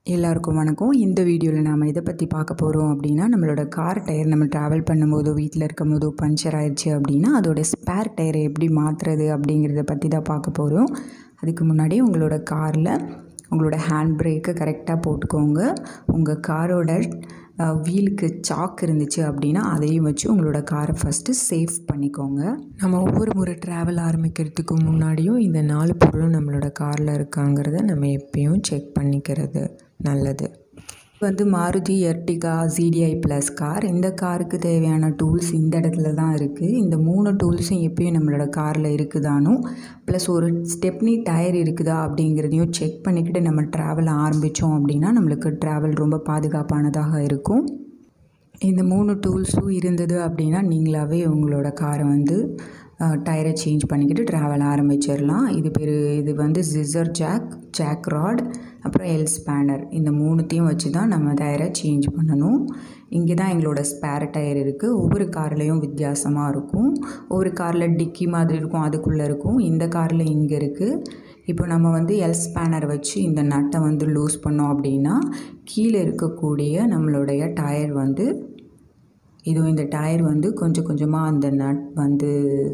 எல்லாருக்கும் வணக்கம் இந்த வீடியோவில் நாம் எதை பற்றி பார்க்க போகிறோம் அப்படின்னா நம்மளோட கார் டயர் நம்ம ட்ராவல் பண்ணும்போதோ வீட்டில் இருக்கும் போதோ பஞ்சர் ஆயிடுச்சு அப்படின்னா அதோட ஸ்பேர் டயரை எப்படி மாற்றுறது அப்படிங்கிறத பற்றி தான் பார்க்க போகிறோம் அதுக்கு முன்னாடி உங்களோட காரில் உங்களோட ஹேண்ட் பிரேக்கை கரெக்டாக போட்டுக்கோங்க உங்கள் காரோட வீலுக்கு சாக் இருந்துச்சு அப்படின்னா அதையும் வச்சு உங்களோட காரை ஃபஸ்ட்டு சேஃப் பண்ணிக்கோங்க நம்ம ஒவ்வொரு முறை ட்ராவல் ஆரம்பிக்கிறதுக்கு முன்னாடியும் இந்த நாலு பொருளும் நம்மளோட காரில் இருக்காங்கிறத நம்ம எப்பயும் செக் பண்ணிக்கிறது நல்லது இது வந்து Maruti Ertiga GDI plus car இந்த காருக்கு தேவையான டூல்ஸ் இந்த இடத்துல தான் இருக்குது இந்த மூணு டூல்ஸும் எப்பயும் நம்மளோட காரில் இருக்குதானும் ப்ளஸ் ஒரு ஸ்டெப்னி டயர் இருக்குதா அப்படிங்கிறதையும் செக் பண்ணிக்கிட்டு நம்ம ட்ராவல் ஆரம்பித்தோம் அப்படின்னா நம்மளுக்கு ட்ராவல் ரொம்ப பாதுகாப்பானதாக இருக்கும் இந்த மூணு டூல்ஸும் இருந்தது அப்படின்னா நீங்களாகவே உங்களோட காரை வந்து டயரை சேஞ்ச் பண்ணிக்கிட்டு ட்ராவல் ஆரம்பிச்சிடலாம் இது பேர் இது வந்து ஜிசர் ஜாக் ஜாக் ராட் அப்புறம் எல் ஸ்பேனர் இந்த மூணுத்தையும் வச்சு தான் நம்ம டயரை சேஞ்ச் பண்ணணும் இங்கே தான் எங்களோட ஸ்பேர் டயர் இருக்குது ஒவ்வொரு கார்லேயும் வித்தியாசமாக இருக்கும் ஒவ்வொரு காரில் டிக்கி மாதிரி இருக்கும் அதுக்குள்ளே இருக்கும் இந்த காரில் இங்கே இருக்குது இப்போ நம்ம வந்து எல் ஸ்பேனர் வச்சு இந்த நட்டை வந்து லூஸ் பண்ணோம் அப்படின்னா கீழே இருக்கக்கூடிய நம்மளுடைய டயர் வந்து இதுவும் இந்த டயர் வந்து கொஞ்சம் கொஞ்சமாக அந்த நட் வந்து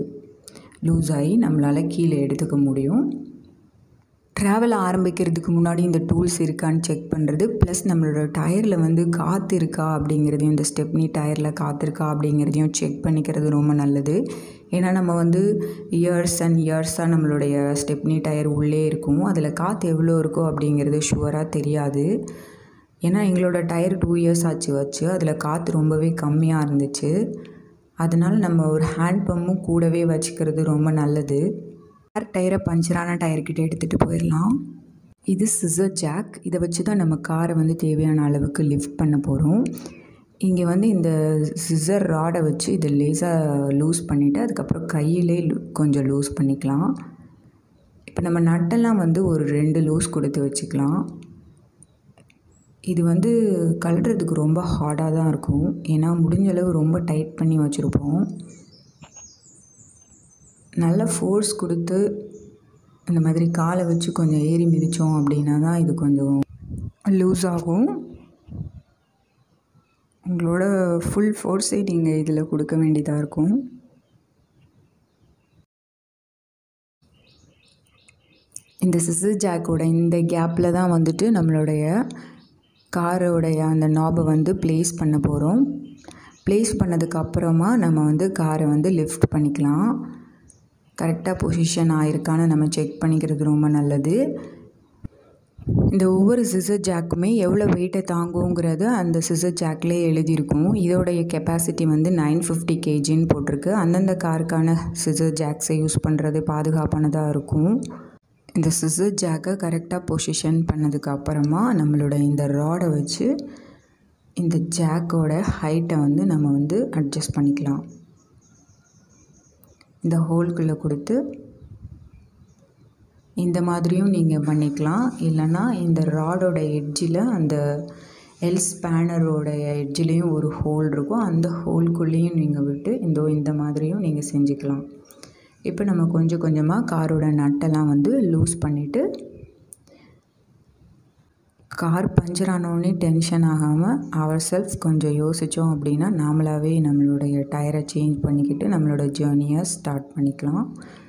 லூஸ் ஆகி நம்மளால் கீழே எடுத்துக்க முடியும் ட்ராவல் ஆரம்பிக்கிறதுக்கு முன்னாடி இந்த டூல்ஸ் இருக்கான்னு செக் பண்ணுறது ப்ளஸ் நம்மளோட டயரில் வந்து காற்று இருக்கா அப்படிங்கிறதையும் இந்த ஸ்டெப்னி டயரில் காற்று இருக்கா அப்படிங்கிறதையும் செக் பண்ணிக்கிறது ரொம்ப நல்லது ஏன்னா நம்ம வந்து இயர்ஸ் அண்ட் இயர்ஸாக நம்மளுடைய ஸ்டெப்னி டயர் உள்ளே இருக்கும் அதில் காற்று எவ்வளோ இருக்கோ அப்படிங்கிறது ஷுவராக தெரியாது ஏன்னா எங்களோட டயர் டூ இயர்ஸ் ஆச்சு வச்சு அதில் காற்று ரொம்பவே கம்மியாக இருந்துச்சு அதனால் நம்ம ஒரு ஹேண்ட் பம்பும் கூடவே வச்சுக்கிறது ரொம்ப நல்லது டயரை பஞ்சரான டயர்கிட்ட எடுத்துகிட்டு போயிடலாம் இது சிசர் ஜாக் இதை வச்சு தான் நம்ம காரை வந்து தேவையான அளவுக்கு லிஃப்ட் பண்ண போகிறோம் இங்கே வந்து இந்த சிசர் ராடை வச்சு இதை லேசாக லூஸ் பண்ணிவிட்டு அதுக்கப்புறம் கையிலே கொஞ்சம் லூஸ் பண்ணிக்கலாம் இப்போ நம்ம நட்டெல்லாம் வந்து ஒரு ரெண்டு லூஸ் கொடுத்து வச்சுக்கலாம் இது வந்து கழட்டுறதுக்கு ரொம்ப ஹார்டாக தான் இருக்கும் ஏன்னா முடிஞ்ச அளவு ரொம்ப டைட் பண்ணி வச்சுருப்போம் நல்ல ஃபோர்ஸ் கொடுத்து இந்த மாதிரி காலை வச்சு கொஞ்சம் ஏறி மிதித்தோம் அப்படின்னா தான் இது கொஞ்சம் லூஸ் ஆகும் உங்களோட ஃபுல் ஃபோர்ஸை நீங்கள் இதில் கொடுக்க வேண்டியதாக இருக்கும் இந்த சிசர் ஜாக்கோட இந்த கேப்பில் தான் வந்துட்டு நம்மளுடைய காரோடைய அந்த நாபை வந்து ப்ளேஸ் பண்ண போகிறோம் ப்ளேஸ் பண்ணதுக்கு அப்புறமா நம்ம வந்து காரை வந்து லிஃப்ட் பண்ணிக்கலாம் கரெக்டாக பொசிஷன் ஆயிருக்கான்னு நம்ம செக் பண்ணிக்கிறது ரொம்ப நல்லது இந்த ஒவ்வொரு சிசர் ஜாக்குமே எவ்வளோ வெயிட்டை தாங்குங்கிறது அந்த சிசர் ஜாக்லேயே எழுதியிருக்கும் இதோடைய கெப்பாசிட்டி வந்து நைன் ஃபிஃப்டி கேஜின்னு போட்டிருக்கு அந்தந்த காருக்கான சிசர் ஜாக்ஸை யூஸ் பண்ணுறது பாதுகாப்பானதாக இருக்கும் இந்த சிசர் ஜாக்கை கரெக்டாக பொசிஷன் பண்ணதுக்கு அப்புறமா நம்மளோட இந்த ராடை வச்சு இந்த ஜாக்கோட ஹைட்டை வந்து நம்ம வந்து அட்ஜஸ்ட் பண்ணிக்கலாம் இந்த ஹோல்குள்ளே கொடுத்து இந்த மாதிரியும் நீங்கள் பண்ணிக்கலாம் இல்லைன்னா இந்த ராடோட எட்ஜில் அந்த எல் ஸ்பேனரோடைய எட்ஜிலையும் ஒரு ஹோல் இருக்கும் அந்த ஹோல்குள்ளேயும் நீங்கள் விட்டு இந்த இந்த மாதிரியும் நீங்கள் செஞ்சுக்கலாம் இப்போ நம்ம கொஞ்சம் கொஞ்சமாக காரோட நட்டெல்லாம் வந்து லூஸ் பண்ணிவிட்டு கார் பஞ்சர் ஆனோடனே டென்ஷன் ஆகாமல் அவர் செல்ஃப் கொஞ்சம் யோசித்தோம் அப்படின்னா நாமளாகவே நம்மளுடைய டயரை சேஞ்ச் பண்ணிக்கிட்டு நம்மளோட ஜேர்னியை ஸ்டார்ட் பண்ணிக்கலாம்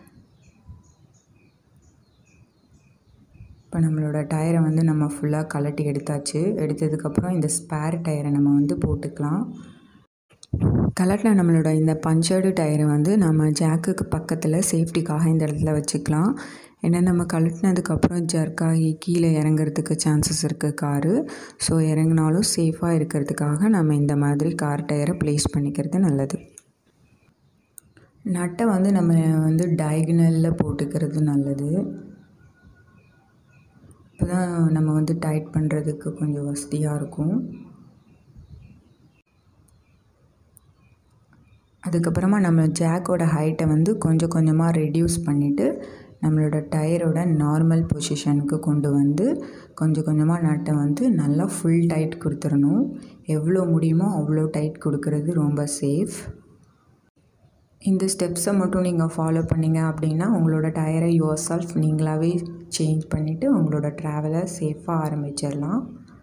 இப்போ நம்மளோட டயரை வந்து நம்ம ஃபுல்லாக கலட்டி எடுத்தாச்சு எடுத்ததுக்கப்புறம் இந்த ஸ்பேர் டயரை நம்ம வந்து போட்டுக்கலாம் கலட்டில் நம்மளோட இந்த பஞ்சர்டு டயரை வந்து நம்ம ஜாக்குக்கு பக்கத்தில் சேஃப்டிக்காக இந்த இடத்துல வச்சுக்கலாம் ஏன்னா நம்ம கழட்டினதுக்கப்புறம் ஜர்க்காகி கீழே இறங்குறதுக்கு சான்சஸ் இருக்குது காரு ஸோ இறங்கினாலும் சேஃபாக இருக்கிறதுக்காக நம்ம இந்த மாதிரி கார் டயரை ப்ளேஸ் பண்ணிக்கிறது நல்லது நட்டை வந்து நம்ம வந்து டயகனலில் போட்டுக்கிறது நல்லது இப்போ தான் நம்ம வந்து டைட் பண்ணுறதுக்கு கொஞ்சம் வசதியாக இருக்கும் அதுக்கப்புறமா நம்ம ஜாக்கோட ஹைட்டை வந்து கொஞ்சம் கொஞ்சமாக ரெடியூஸ் பண்ணிவிட்டு நம்மளோட டயரோட நார்மல் பொசிஷனுக்கு கொண்டு வந்து கொஞ்சம் கொஞ்சமாக நட்டை வந்து நல்லா ஃபுல் டைட் கொடுத்துடணும் எவ்வளோ முடியுமோ அவ்வளோ டைட் கொடுக்கறது ரொம்ப சேஃப் இந்த ஸ்டெப்ஸை மட்டும் நீங்கள் ஃபாலோ பண்ணிங்க அப்படின்னா உங்களோட டயரை யுவர் செல்ஃப் நீங்களாகவே சேஞ்ச் பண்ணிவிட்டு உங்களோட ட்ராவலை சேஃபாக ஆரம்பிச்சிடலாம்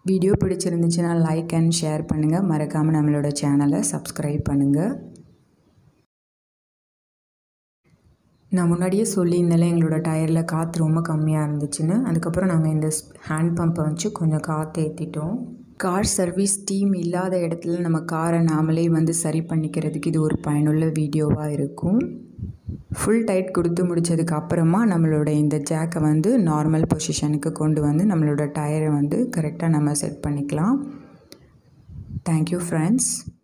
வீடியோ பிடிச்சிருந்துச்சுன்னா லைக் அண்ட் ஷேர் பண்ணுங்கள் மறக்காமல் நம்மளோட சேனலை சப்ஸ்கிரைப் பண்ணுங்கள் நான் முன்னாடியே சொல்லியிருந்தேன் எங்களோட டயரில் காற்று ரொம்ப கம்மியாக இருந்துச்சுன்னு அதுக்கப்புறம் நாங்கள் இந்த ஹேண்ட் பம்பை வச்சு கொஞ்சம் காற்று ஏற்றிட்டோம் கார் சர்வீஸ் டீம் இல்லாத இடத்துல நம்ம காரை நாமளே வந்து சரி பண்ணிக்கிறதுக்கு இது ஒரு பயனுள்ள வீடியோவாக இருக்கும் ஃபுல் டைட் கொடுத்து முடித்ததுக்கு அப்புறமா நம்மளோட இந்த ஜாக்கை வந்து நார்மல் பொசிஷனுக்கு கொண்டு வந்து நம்மளோட டயரை வந்து கரெக்டாக நம்ம செட் பண்ணிக்கலாம் தேங்க்யூ ஃப்ரெண்ட்ஸ்